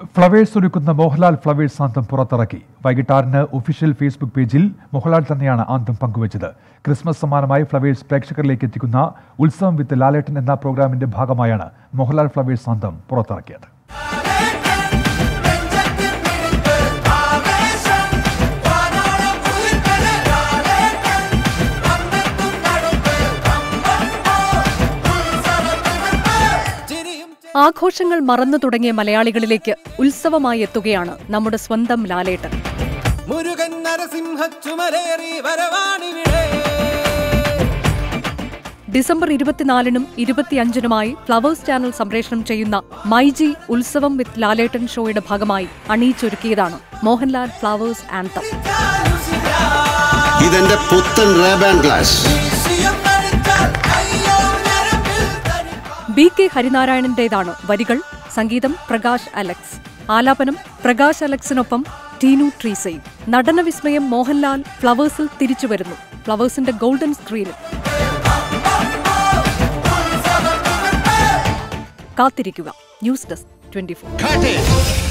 Flowers ഒരുക്കുന്ന Mohanlal flowers anthem പുറത്തിറക്കി വൈകിട്ട് ആറിന് ഒഫീഷ്യൽ ഫേസ്ബുക്ക് പേജിൽ മോഹൻലാൽ തന്നെയാണ് ആന്തം പങ്കുവച്ചത് ക്രിസ്മസ് സമ്മാനമായി ഫ്ലവേഴ്സ് പ്രേക്ഷകരിലേക്ക് എത്തിക്കുന്ന ഉത്സവം വിത്ത് ലാലേട്ടൻ എന്ന പ്രോഗ്രാമിന്റെ ഭാഗമായാണ് മോഹൻലാൽ ഫ്ലവേഴ്സ് ആന്തം പുറത്തിറക്കിയത് ആഘോഷങ്ങൾ മറന്നു തുടങ്ങിയ മലയാളികളിലേക്ക് ഉത്സവമായി എത്തുകയാണ് നമ്മുടെ സ്വന്തം ലാലേട്ടൻ മുരുകൻ നരസിംഹ ചുമലേറി വരവാണിവിടെ ഡിസംബർ ഇരുപത്തിനാലിനും ഇരുപത്തിയഞ്ചിനുമായി ഫ്ലവേഴ്സ് ചാനൽ സംപ്രേഷണം ചെയ്യുന്ന മൈജി ഉത്സവം വിത്ത് ലാലേട്ടൻ ഷോയുടെ ഭാഗമായി അണിയിച്ചൊരുക്കിയതാണ് മോഹൻലാൽ ഫ്ലവേഴ്സ് ആന്തം ഇതെന്റെ പുത്തൻ റേബാൻ ഗ്ലാസ് വിഷയം നടിച്ചാൽ അയ്യോ ഞരമ്പിൽ തരി ബി കെ ഹരിനാരായണന്റേതാണ് വരികൾ സംഗീതം പ്രകാശ് അലക്സ് ആലാപനം പ്രകാശ് അലക്സിനൊപ്പം ടീനു ട്രീസയും നടന വിസ്മയം മോഹൻലാൽ ഫ്ലവേഴ്സിൽ തിരിച്ചുവരുന്നു ഫ്ലവേഴ്സിന്റെ ഗോൾഡൻ സ്ക്രീനിൽ കാത്തിരിക്കുക news desk twenty Cut it!